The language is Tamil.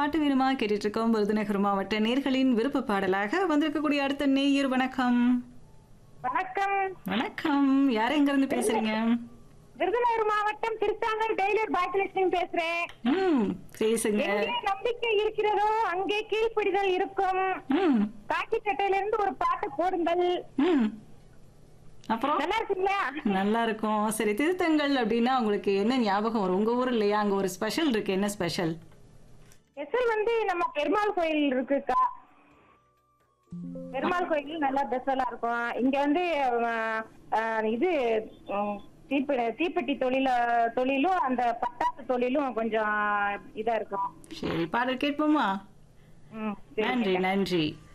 பாட்டு வேணுமா கேட்டுட்டு இருக்கோம் விருதுநகர் மாவட்ட நேர்களின் விருப்ப பாடலாக வந்திருக்கக்கூடிய அடுத்த நேயர் வணக்கம் வணக்கம் வணக்கம் யார் எங்க இருந்து பேசுறீங்க விருதுநகர் மாவட்டம் திருச்சாங்கல் டெய்லர் பாக்கியலட்சுமி பேசுறேன் ம் பேசுங்க எங்கே நம்பிக்கை இருக்கிறதோ அங்கே கீழ்ப்பிடிதல் இருக்கும் ம் காக்கி சட்டையில இருந்து ஒரு பாட்டு போடுங்கள் ம் அப்புறம் நல்லா இருக்குங்களா நல்லா இருக்கும் சரி திருத்தங்கள் அப்படின்னா உங்களுக்கு என்ன ஞாபகம் வரும் உங்க ஊர் இல்லையா அங்க ஒரு ஸ்பெஷல் இருக்கு என்ன ஸ்பெஷல் எஸ்எல் வந்து நம்ம பெருமாள் கோயில் இருக்குக்கா பெருமாள் கோயில் நல்லா பெஸ்டலா இருக்கும் இங்க வந்து அஹ், அஹ், இது உம், தீப்பெ தீப்பெட்டி தொழில தொழிலும் அந்த பட்டாசு தொழிலும் கொஞ்சம் இதா இருக்கும் சரி பாடல் கேட்போமா ம், சரி. நன்றி நன்றி